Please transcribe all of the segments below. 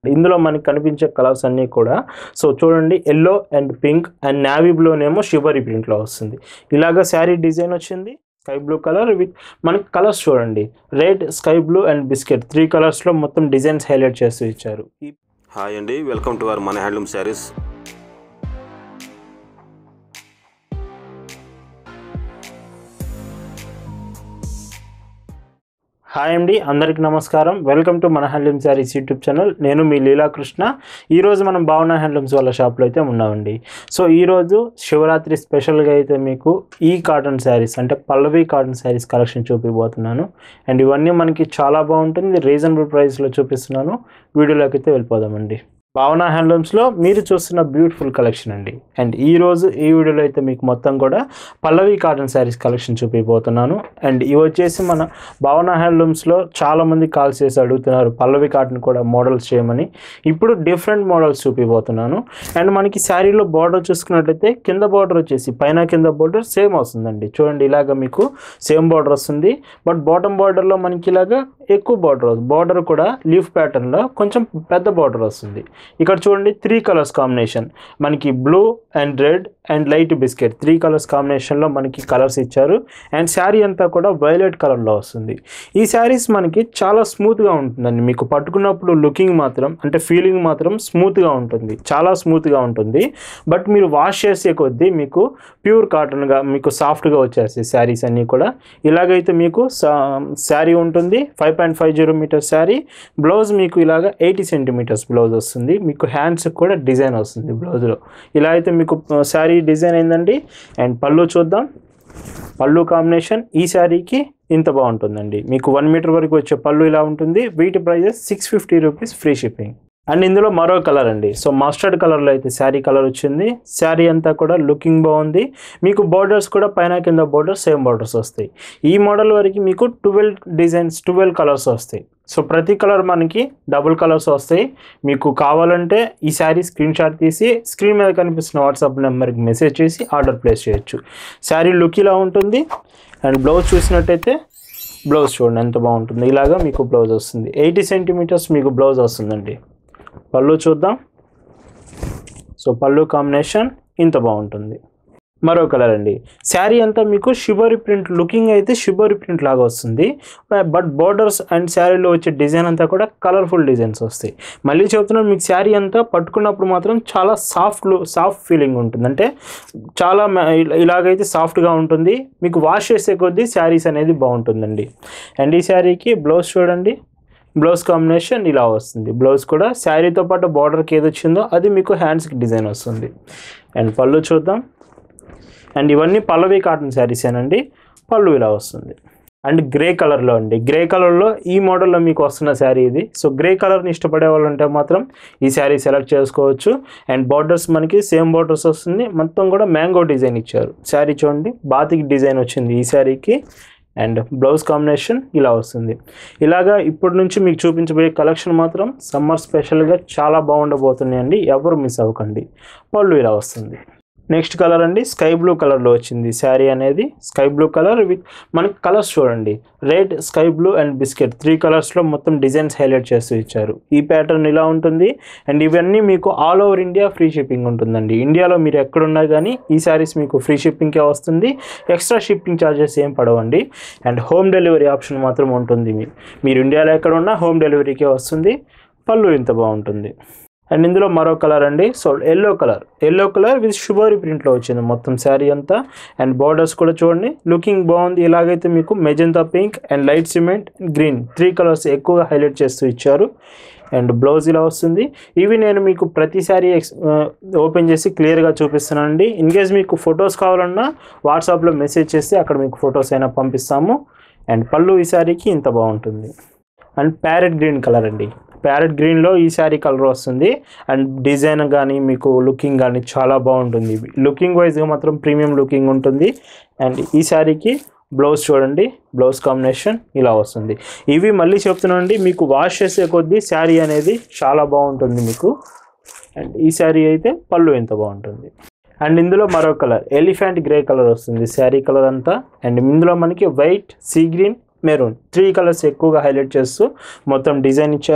ఇందులో మనకి కనిపించే కలర్స్ అన్నీ కూడా సో చూడండి yellow and pink and navy బ్లూనేమో షివరీ ప్రింట్లో వస్తుంది ఇలాగ శారీ డిజైన్ వచ్చింది స్కై బ్లూ కలర్ విత్ మనకి కలర్స్ చూడండి red sky blue and biscuit three కలర్స్లో మొత్తం డిజైన్స్ హైలైట్ చేస్తూ ఇచ్చారు ఈ హాయ్ అండి వెల్కమ్ టు అవర్ మన హ్యాండ్లూమ్ శారీస్ హాయ్ అండి అందరికీ నమస్కారం వెల్కమ్ టు మన హ్యాండ్లూమ్ శారీస్ యూట్యూబ్ ఛానల్ నేను మీ లీలాకృష్ణ ఈరోజు మనం భావన హ్యాండ్లూమ్స్ వాళ్ళ షాప్లో అయితే ఉన్నామండి సో ఈరోజు శివరాత్రి స్పెషల్గా అయితే మీకు ఈ కాటన్ శారీస్ అంటే పల్లవి కాటన్ శారీస్ కలెక్షన్ చూపిపోతున్నాను అండ్ ఇవన్నీ మనకి చాలా బాగుంటుంది రీజనబుల్ ప్రైస్లో చూపిస్తున్నాను వీడియోలోకి అయితే వెళ్ళిపోదామండి భావన హ్యాండ్లూమ్స్లో మీరు చూస్తున్న బ్యూటిఫుల్ కలెక్షన్ అండి అండ్ ఈ రోజు ఈ వీడియోలో అయితే మీకు మొత్తం కూడా పల్లవి కాటన్ శారీస్ కలెక్షన్ చూపిపోతున్నాను అండ్ ఇవి వచ్చేసి మన భావన హ్యాండ్లూమ్స్లో చాలామంది కాల్ చేసి అడుగుతున్నారు పల్లవి కాటన్ కూడా మోడల్స్ చేయమని ఇప్పుడు డిఫరెంట్ మోడల్స్ చూపిపోతున్నాను అండ్ మనకి శారీలో బార్డర్ చూసుకున్నట్లయితే కింద బార్డర్ వచ్చేసి పైన కింద బార్డర్ సేమ్ వస్తుందండి చూడండి ఇలాగ మీకు సేమ్ బార్డర్ వస్తుంది బట్ బాటమ్ బార్డర్లో మనకి ఇలాగా ఎక్కువ బార్డర్ బార్డర్ కూడా లీఫ్ ప్యాటర్న్లో కొంచెం పెద్ద బార్డర్ వస్తుంది ఇక్కడ చూడండి త్రీ కలర్స్ కాంబినేషన్ మనకి blue and red and light biscuit three colours కాంబినేషన్లో మనకి కలర్స్ ఇచ్చారు అండ్ శారీ అంతా కూడా వైలెట్ కలర్లో వస్తుంది ఈ శారీస్ మనకి చాలా స్మూత్గా ఉంటుందండి మీకు పట్టుకున్నప్పుడు లుకింగ్ మాత్రం అంటే ఫీలింగ్ మాత్రం స్మూత్గా ఉంటుంది చాలా స్మూత్గా ఉంటుంది బట్ మీరు వాష్ చేసే కొద్దీ మీకు ప్యూర్ కాటన్గా మీకు సాఫ్ట్గా వచ్చేస్తాయి శారీస్ అన్నీ కూడా ఇలాగైతే మీకు శారీ ఉంటుంది five point five zero metre saree blouse మీకు ఇలాగ ఎయిటీ సెంటీమీటర్స్ బ్లౌజ్ వస్తుంది మీకు హ్యాండ్స్కి కూడా డిజైన్ వస్తుంది బ్లౌజ్లో ఇలా అయితే మీకు శారీ డిజైన్ అయిందండి అండ్ పళ్ళు చూద్దాం పళ్ళు కాంబినేషన్ ఈ శారీకి ఇంత బాగుంటుందండి మీకు వన్ మీటర్ వరకు వచ్చే పళ్ళు ఇలా ఉంటుంది వీటి prices six fifty rupees free shipping and ఇందులో మరో కలర్ అండి సో మస్టర్డ్ కలర్లో అయితే శారీ కలర్ వచ్చింది శారీ అంతా కూడా లుకింగ్ బాగుంది మీకు బార్డర్స్ కూడా పైన కింద బార్డర్స్ సేమ్ బార్డర్స్ వస్తాయి ఈ మోడల్ వరకు మీకు ట్వెల్వ్ డిజైన్స్ ట్వెల్వ్ కలర్స్ వస్తాయి సో ప్రతి కలర్ మనకి డబుల్ కలర్స్ వస్తాయి మీకు కావాలంటే ఈ శారీ స్క్రీన్ షాట్ తీసి స్క్రీన్ మీద కనిపిస్తున్న వాట్సాప్ నెంబర్కి మెసేజ్ చేసి ఆర్డర్ ప్లేస్ చేయొచ్చు శారీ లుక్ ఇలా ఉంటుంది అండ్ బ్లౌజ్ చూసినట్టయితే బ్లౌజ్ చూడండి ఎంత బాగుంటుంది ఇలాగా మీకు బ్లౌజ్ వస్తుంది ఎయిటీ సెంటీమీటర్స్ మీకు బ్లౌజ్ వస్తుందండి పళ్ళు చూద్దాం సో పళ్ళు కాంబినేషన్ ఇంత బాగుంటుంది మరో కలర్ అండి శారీ అంతా మీకు షిబరి ప్రింట్ లుకింగ్ అయితే షిబరి ప్రింట్ లాగా వస్తుంది బట్ బార్డర్స్ అండ్ శారీలో వచ్చే డిజైన్ అంతా కూడా కలర్ఫుల్ డిజైన్స్ వస్తాయి మళ్ళీ చెప్తున్నాను మీకు శారీ అంతా పట్టుకున్నప్పుడు మాత్రం చాలా సాఫ్ట్ సాఫ్ట్ ఫీలింగ్ ఉంటుంది అంటే చాలా మ- ఇలా- ఇలాగైతే సాఫ్ట్గా ఉంటుంది మీకు వాష్ చేసే కొద్దీ శారీస్ అనేది బాగుంటుందండి అండ్ ఈ శారీకి బ్లౌజ్ చూడండి బ్లౌజ్ కాంబినేషన్ ఇలా వస్తుంది బ్లౌజ్ కూడా శారీతో పాటు బార్డర్కి ఏది వచ్చిందో అది మీకు హ్యాండ్స్కి డిజైన్ వస్తుంది అండ్ పళ్ళు చూద్దాం అండ్ ఇవన్నీ పల్లవి కాటన్ శారీసేనండి పళ్ళు ఇలా వస్తుంది అండ్ గ్రే కలర్లో అండి గ్రే కలర్లో ఈ మోడల్లో మీకు వస్తున్న శారీ ఇది సో గ్రే కలర్ని ఇష్టపడే వాళ్ళు ఉంటే మాత్రం ఈ శారీ సెలెక్ట్ చేసుకోవచ్చు అండ్ బార్డర్స్ మనకి సేమ్ బార్డర్స్ వస్తుంది మొత్తం కూడా మ్యాంగో డిజైన్ ఇచ్చారు శారీ చూడండి బాతిక్ డిజైన్ వచ్చింది ఈ శారీకి అండ్ బ్లౌజ్ కాంబినేషన్ ఇలా వస్తుంది ఇలాగా ఇప్పటి నుంచి మీకు చూపించబోయే కలెక్షన్ మాత్రం సమ్మర్ స్పెషల్గా చాలా బాగుండబోతున్నాయండి ఎవరు మిస్ అవ్వకండి పళ్ళు ఇలా వస్తుంది నెక్స్ట్ కలర్ అండి స్కై బ్లూ కలర్లో వచ్చింది శారీ అనేది స్కై బ్లూ కలర్ విత్ మనకి కలర్స్ చూడండి red sky blue and biscuit three కలర్స్లో మొత్తం డిజైన్స్ హైలైట్ చేస్తూ ఇచ్చారు ఈ ప్యాటర్న్ ఇలా ఉంటుంది అండ్ ఇవన్నీ మీకు all over India free shipping ఉంటుందండి ఇండియాలో మీరు ఎక్కడున్నా కానీ ఈ శారీస్ మీకు ఫ్రీ షిప్పింగ్కే వస్తుంది ఎక్స్ట్రా షిప్పింగ్ ఛార్జెస్ ఏం పడవండి అండ్ హోమ్ డెలివరీ ఆప్షన్ మాత్రం ఉంటుంది మీ మీరు ఇండియాలో ఎక్కడ ఉన్నా హోమ్ డెలివరీకే వస్తుంది పళ్ళు ఇంత బాగుంటుంది అండ్ ఇందులో మరో కలర్ అండి so yellow colour yellow colour with shibori ప్రింట్లో వచ్చింది మొత్తం శారీ అంతా అండ్ బార్డర్స్ కూడా చూడండి లుకింగ్ బాగుంది ఇలాగైతే మీకు magenta pink and light cement green three colours ఎక్కువగా హైలైట్ చేస్తూ ఇచ్చారు అండ్ బ్లౌజ్ ఇలా వస్తుంది ఇవి నేను మీకు ప్రతిసారి ఎక్స్ ఓపెన్ చేసి క్లియర్గా చూపిస్తున్నానండి ఇన్ కేస్ మీకు ఫొటోస్ కావాలన్నా వాట్సాప్లో మెసేజ్ చేస్తే అక్కడ మీకు ఫొటోస్ అయినా పంపిస్తాము అండ్ పళ్ళు ఈ శారీకి ఇంత బాగుంటుంది అండ్ ప్యారెట్ గ్రీన్ కలర్ అండి ప్యారెట్ గ్రీన్లో ఈ శారీ కలర్ వస్తుంది అండ్ డిజైన్ కానీ మీకు లుకింగ్ కానీ చాలా బాగుంటుంది లుకింగ్ వైజ్గా మాత్రం ప్రీమియం లుకింగ్ ఉంటుంది అండ్ ఈ శారీకి బ్లౌజ్ చూడండి బ్లౌజ్ కాంబినేషన్ ఇలా వస్తుంది ఇవి మళ్ళీ చెప్తున్నానండి మీకు వాష్ చేసే కొద్దీ శారీ అనేది చాలా బాగుంటుంది మీకు అండ్ ఈ శారీ అయితే పళ్ళు ఎంత బాగుంటుంది అండ్ ఇందులో మరో కలర్ ఎలిఫెంట్ గ్రే కలర్ వస్తుంది శారీ కలర్ అంతా అండ్ ఇందులో మనకి white sea green maroon three colours ఎక్కువగా హైలైట్ చేస్తూ మొత్తం డిజైన్ ఇచ్చారు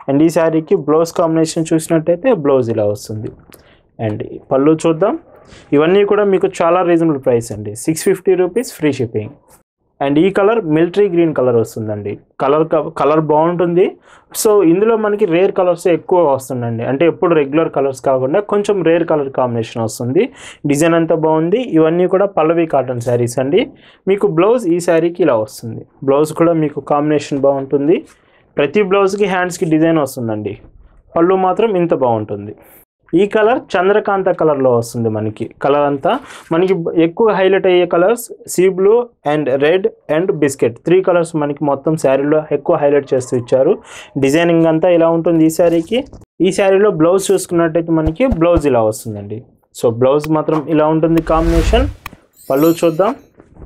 అండ్ ఈ శారీకి బ్లౌజ్ కాంబినేషన్ చూసినట్టయితే బ్లౌజ్ ఇలా వస్తుంది అండ్ పళ్ళు చూద్దాం ఇవన్నీ కూడా మీకు చాలా రీజనబుల్ ప్రైస్ అండి six fifty rupees free shipping and ఈ కలర్ మిలిటరీ గ్రీన్ కలర్ వస్తుందండి కలర్ కలర్ బాగుంటుంది సో ఇందులో మనకి రేర్ కలర్స్ ఎక్కువ వస్తుందండి అంటే ఎప్పుడు రెగ్యులర్ కలర్స్ కాకుండా కొంచెం రేర్ కలర్ కాంబినేషన్ వస్తుంది డిజైన్ అంతా బాగుంది ఇవన్నీ కూడా పల్లవి కాటన్ శారీస్ అండి మీకు బ్లౌజ్ ఈ శారీకి ఇలా వస్తుంది బ్లౌజ్ కూడా మీకు కాంబినేషన్ బాగుంటుంది ప్రతి బ్లౌజ్కి హ్యాండ్స్కి డిజైన్ వస్తుందండి పళ్ళు మాత్రం ఇంత బాగుంటుంది ఈ కలర్ చంద్రకాంత కలర్లో వస్తుంది మనకి కలర్ అంతా మనకి ఎక్కువ హైలైట్ అయ్యే colours sea blue and red and biscuit three colours మనకి మొత్తం శారీలో ఎక్కువ హైలైట్ చేస్తూ ఇచ్చారు డిజైనింగ్ అంతా ఇలా ఉంటుంది ఈ శారీకి ఈ శారీలో బ్లౌజ్ చూసుకున్నట్టయితే మనకి బ్లౌజ్ ఇలా వస్తుందండి సో బ్లౌజ్ మాత్రం ఇలా ఉంటుంది కాంబినేషన్ పళ్ళు చూద్దాం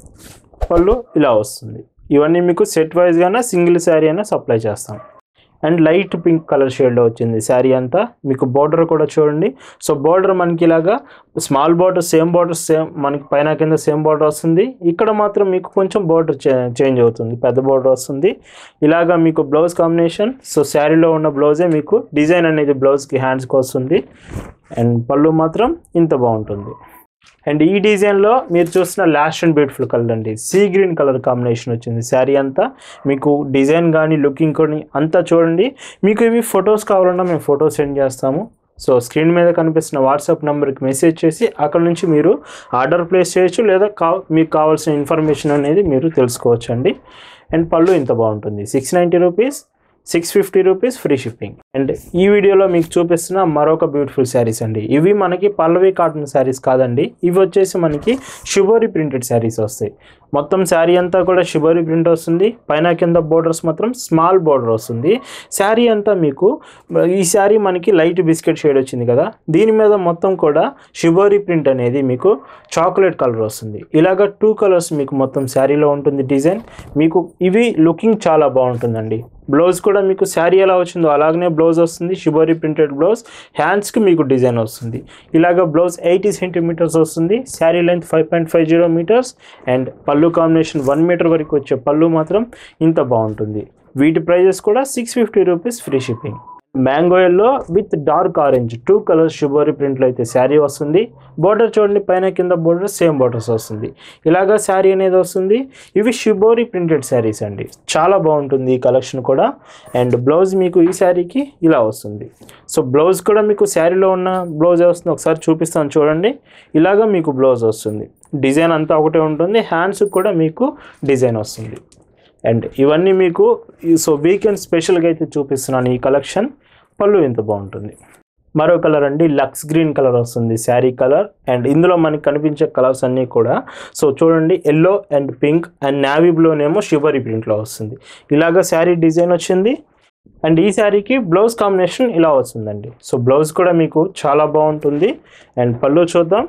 పళ్ళు ఇలా వస్తుంది ఇవన్నీ మీకు సెట్ వైజ్గానే సింగిల్ శారీ అయినా సప్లై చేస్తాం అండ్ లైట్ పింక్ కలర్ షేడ్లో వచ్చింది శారీ అంతా మీకు బార్డర్ కూడా చూడండి సో బార్డర్ మనకి ఇలాగా small border same border same మనకి పైన కింద సేమ్ బార్డర్ వస్తుంది ఇక్కడ మాత్రం మీకు కొంచెం బార్డర్ చేంజ్ అవుతుంది పెద్ద బార్డర్ వస్తుంది ఇలాగా మీకు బ్లౌజ్ కాంబినేషన్ సో శారీలో ఉన్న బ్లౌజే మీకు డిజైన్ అనేది బ్లౌజ్కి హ్యాండ్స్కి వస్తుంది అండ్ పళ్ళు మాత్రం ఇంత బాగుంటుంది అండ్ ఈ డిజైన్లో మీరు చూసిన లాస్ట్ అండ్ బ్యూటిఫుల్ కలర్ అండి సీ గ్రీన్ కలర్ కాంబినేషన్ వచ్చింది శారీ అంతా మీకు డిజైన్ కానీ లుకింగ్ కానీ అంతా చూడండి మీకు ఇవి ఫొటోస్ కావాలన్నా మేము ఫొటోస్ సెండ్ చేస్తాము సో స్క్రీన్ మీద కనిపిస్తున్న వాట్సాప్ నెంబర్కి మెసేజ్ చేసి అక్కడ నుంచి మీరు ఆర్డర్ ప్లేస్ చేయొచ్చు లేదా కా మీకు కావాల్సిన ఇన్ఫర్మేషన్ అనేది మీరు తెలుసుకోవచ్చు అండి అండ్ పళ్ళు ఇంత బాగుంటుంది six ninety rupees six fifty rupees free shipping and ఈ వీడియోలో మీకు చూపిస్తున్న మరొక బ్యూటిఫుల్ శారీస్ అండి ఇవి మనకి పల్లవి కాటన్ శారీస్ కాదండి ఇవి వచ్చేసి మనకి షిబోరి ప్రింటెడ్ శారీస్ వస్తాయి మొత్తం శారీ అంతా కూడా షిబోరి ప్రింట్ వస్తుంది పైన కింద బోర్డర్స్ మాత్రం స్మాల్ బోర్డర్ వస్తుంది శారీ అంతా మీకు ఈ శారీ మనకి లైట్ బిస్కెట్ షేడ్ వచ్చింది కదా దీని మీద మొత్తం కూడా షిబోరి ప్రింట్ అనేది మీకు చాక్లెట్ కలర్ వస్తుంది ఇలాగ టూ కలర్స్ మీకు మొత్తం శారీలో ఉంటుంది డిజైన్ మీకు ఇవి లుకింగ్ చాలా బాగుంటుందండి బ్లౌజ్ కూడా మీకు శారీ ఎలా వచ్చిందో అలాగనే బ్లౌజ్ వస్తుంది షిబోరి ప్రింటెడ్ బ్లౌజ్ హ్యాండ్స్కి మీకు డిజైన్ వస్తుంది ఇలాగ బ్లౌజ్ ఎయిటీ సెంటీమీటర్స్ వస్తుంది sari length five point five zero metres and పళ్ళు కాంబినేషన్ వన్ మీటర్ వరకు వచ్చే పళ్ళు మాత్రం ఇంత బాగుంటుంది వీటి ప్రైజెస్ కూడా six fifty rupees free shipping mango yellow with dark orange two colours shibori ప్రింట్లో అయితే శారీ వస్తుంది బోర్డర్ చూడండి పైన కింద బోర్డర్ సేమ్ బోర్డర్స్ వస్తుంది ఇలాగా శారీ అనేది వస్తుంది ఇవి షిబోరి ప్రింటెడ్ శారీస్ అండి చాలా బాగుంటుంది ఈ కలెక్షన్ కూడా అండ్ బ్లౌజ్ మీకు ఈ శారీకి ఇలా వస్తుంది సో బ్లౌజ్ కూడా మీకు శారీలో ఉన్న బ్లౌజ్ వస్తుంది ఒకసారి చూపిస్తాను చూడండి ఇలాగా మీకు బ్లౌజ్ వస్తుంది డిజైన్ అంతా ఒకటే ఉంటుంది హ్యాండ్స్ కూడా మీకు డిజైన్ వస్తుంది అండ్ ఇవన్నీ మీకు ఈ- సో వీకెండ్ స్పెషల్గా అయితే చూపిస్తున్నాను ఈ కలెక్షన్ పళ్ళు ఇంత బాగుంటుంది మరో కలర్ అండి లక్స్ గ్రీన్ కలర్ వస్తుంది శారీ కలర్ అండ్ ఇందులో మనకి కనిపించే కలర్స్ అన్నీ కూడా సో చూడండి yellow and pink and navy బ్లూనేమో షివరీ ప్రింట్లో వస్తుంది ఇలాగ శారీ డిజైన్ వచ్చింది అండ్ ఈ శారీకి బ్లౌజ్ కాంబినేషన్ ఇలా వస్తుందండి సో బ్లౌజ్ కూడా మీకు చాలా బాగుంటుంది అండ్ పళ్ళు చూద్దాం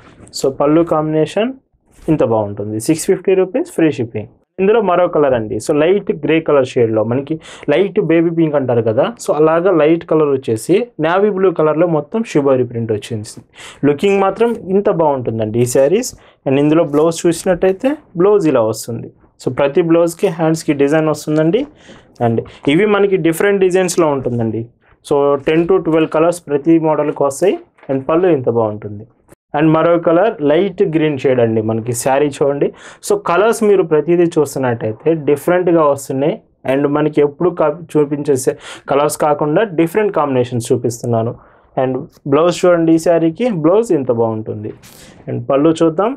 సో పళ్ళు కాంబినేషన్ ఇంత బాగుంటుంది six fifty rupees free shipping ఇందులో మరో కలర్ అండి సో లైట్ గ్రే కలర్ షేడ్లో మనకి లైట్ బేబీ పింక్ అంటారు కదా సో అలాగా లైట్ కలర్ వచ్చేసి నావీ బ్లూ కలర్లో మొత్తం షిబోరి ప్రింట్ వచ్చింది లుకింగ్ మాత్రం ఇంత బాగుంటుందండి ఈ శారీస్ అండ్ ఇందులో బ్లౌజ్ చూసినట్టయితే బ్లౌజ్ ఇలా వస్తుంది సో ప్రతి బ్లౌజ్కి హ్యాండ్స్కి డిజైన్ వస్తుందండి అండ్ ఇవి మనకి డిఫరెంట్ డిజైన్స్లో ఉంటుందండి so ten to twelve colours ప్రతి మోడల్కి వస్తాయి అండ్ పళ్ళు ఇంత బాగుంటుంది అండ్ మరో కలర్ లైట్ గ్రీన్ షేడ్ అండి మనకి శారీ చూడండి సో కలర్స్ మీరు ప్రతిదీ చూస్తున్నట్టయితే డిఫరెంట్గా వస్తున్నాయి అండ్ మనకి ఎప్పుడు కా చూపించే కలర్స్ కాకుండా డిఫరెంట్ కాంబినేషన్స్ చూపిస్తున్నాను అండ్ బ్లౌజ్ చూడండి ఈ శారీకి బ్లౌజ్ ఇంత బాగుంటుంది అండ్ పళ్ళు చూద్దాం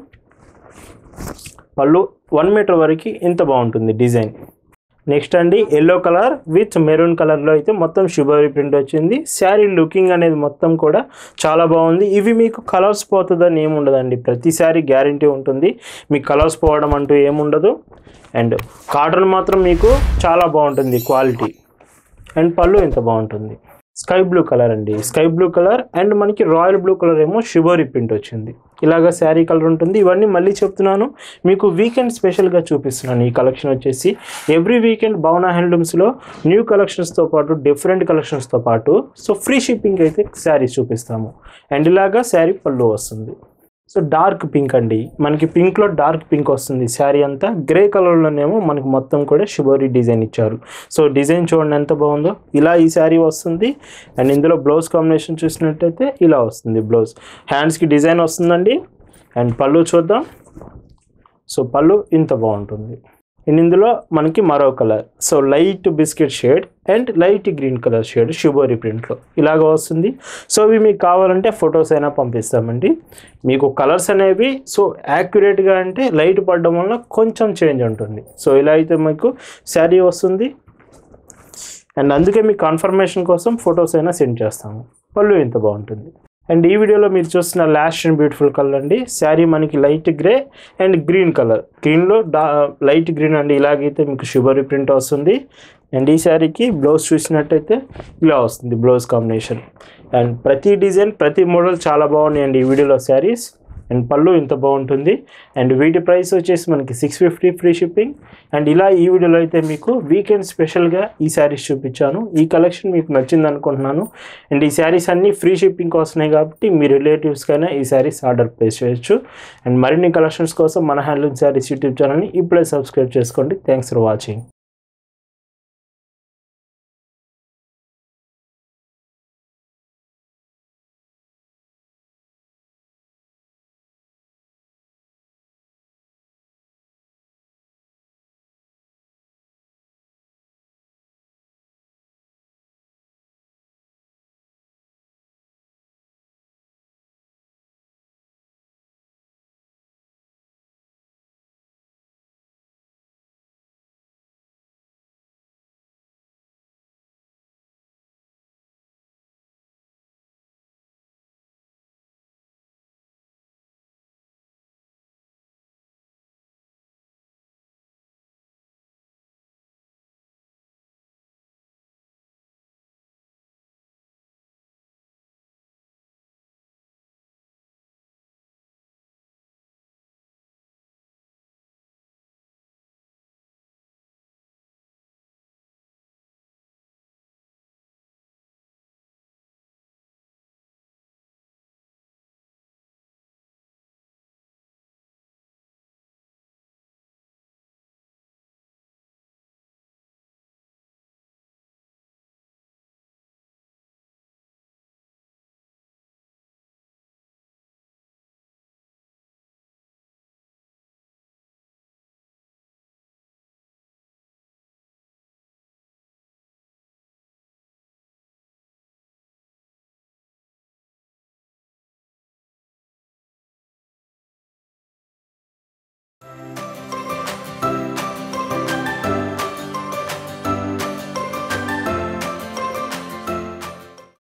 పళ్ళు వన్ మీటర్ వరకు ఇంత బాగుంటుంది డిజైన్ నెక్స్ట్ అండి ఎల్లో కలర్ విత్ మెరూన్ కలర్లో అయితే మొత్తం షిబోరి ప్రింట్ వచ్చింది శారీ లుకింగ్ అనేది మొత్తం కూడా చాలా బాగుంది ఇవి మీకు కలర్స్ పోతుందని ఏముండదండి ప్రతి శారీ గ్యారంటీ ఉంటుంది మీకు కలర్స్ పోవడం అంటూ ఏముండదు అండ్ కాటన్ మాత్రం మీకు చాలా బాగుంటుంది క్వాలిటీ అండ్ పళ్ళు ఇంత బాగుంటుంది స్కై బ్లూ కలర్ అండి స్కై బ్లూ కలర్ అండ్ మనకి రాయల్ బ్లూ కలర్ ఏమో షిబోరి ప్రింట్ వచ్చింది ఇలాగ శారీ కలర్ ఉంటుంది ఇవన్నీ మళ్ళీ చెప్తున్నాను మీకు వీకెండ్ స్పెషల్గా చూపిస్తున్నాను ఈ కలెక్షన్ వచ్చేసి ఎవ్రీ వీకెండ్ భవన హ్యాండ్లూమ్స్లో న్యూ కలెక్షన్స్తో పాటు డిఫరెంట్ కలెక్షన్స్తో పాటు సో ఫ్రీ షిప్పింగ్ అయితే శారీస్ చూపిస్తాము అండ్ ఇలాగా శారీ పళ్ళు వస్తుంది సో డార్క్ పింక్ అండి మనకి పింక్లో డార్క్ పింక్ వస్తుంది శారీ అంతా గ్రే కలర్లోనేమో మనకి మొత్తం కూడా షిబోరి డిజైన్ ఇచ్చారు సో డిజైన్ చూడండి ఎంత బాగుందో ఇలా ఈ శారీ వస్తుంది అండ్ ఇందులో బ్లౌజ్ కాంబినేషన్ చూసినట్టయితే ఇలా వస్తుంది బ్లౌజ్ హ్యాండ్స్కి డిజైన్ వస్తుందండి అండ్ పళ్ళు చూద్దాం సో పళ్ళు ఇంత బాగుంటుంది అండ్ ఇందులో మనకి మరో colour so light biscuit shade and light green colour shade shibori ప్రింట్లో ఇలాగ వస్తుంది సో ఇవి మీకు కావాలంటే ఫొటోస్ అయినా పంపిస్తామండి మీకు కలర్స్ అనేవి సో యాక్యురేట్గా అంటే లైట్ పడడం వల్ల కొంచెం చేంజ్ ఉంటుంది సో ఇలా అయితే మీకు శారీ వస్తుంది అండ్ అందుకే మీకు కన్ఫర్మేషన్ కోసం ఫొటోస్ అయినా సెండ్ చేస్తాము పళ్ళు ఇంత బాగుంటుంది అండ్ ఈ వీడియోలో మీరు చూస్తున్న లాస్ట్ అండ్ బ్యూటిఫుల్ కలర్ అండి శారీ మనకి light grey and green colour గ్రీన్లో డా లైట్ గ్రీన్ అండి ఇలాగైతే మీకు షుగరీ ప్రింట్ వస్తుంది అండ్ ఈ శారీకి బ్లౌజ్ చూసినట్టయితే ఇలా వస్తుంది బ్లౌజ్ కాంబినేషన్ అండ్ ప్రతి డిజైన్ ప్రతి మోడల్ చాలా బాగున్నాయండి ఈ వీడియోలో శారీస్ అండ్ పళ్ళు ఇంత బాగుంటుంది అండ్ వీటి ప్రైస్ వచ్చేసి మనకి six fifty free shipping and ఇలా ఈ వీడియోలో అయితే మీకు వీకెండ్ స్పెషల్గా ఈ శారీస్ చూపించాను ఈ కలెక్షన్ మీకు నచ్చింది అనుకుంటున్నాను అండ్ ఈ శారీస్ అన్నీ ఫ్రీ షిప్పింగ్ వస్తున్నాయి కాబట్టి మీ రిలేటివ్స్కైనా ఈ శారీస్ ఆర్డర్ ప్లేస్ చేయొచ్చు అండ్ మరిన్ని కలెక్షన్స్ కోసం మన హ్యాండ్లూమ్ శారీస్ యూట్యూబ్ ఛానల్ని ఇప్పుడే సబ్స్క్రైబ్ చేసుకోండి థ్యాంక్స్ ఫర్ వాచింగ్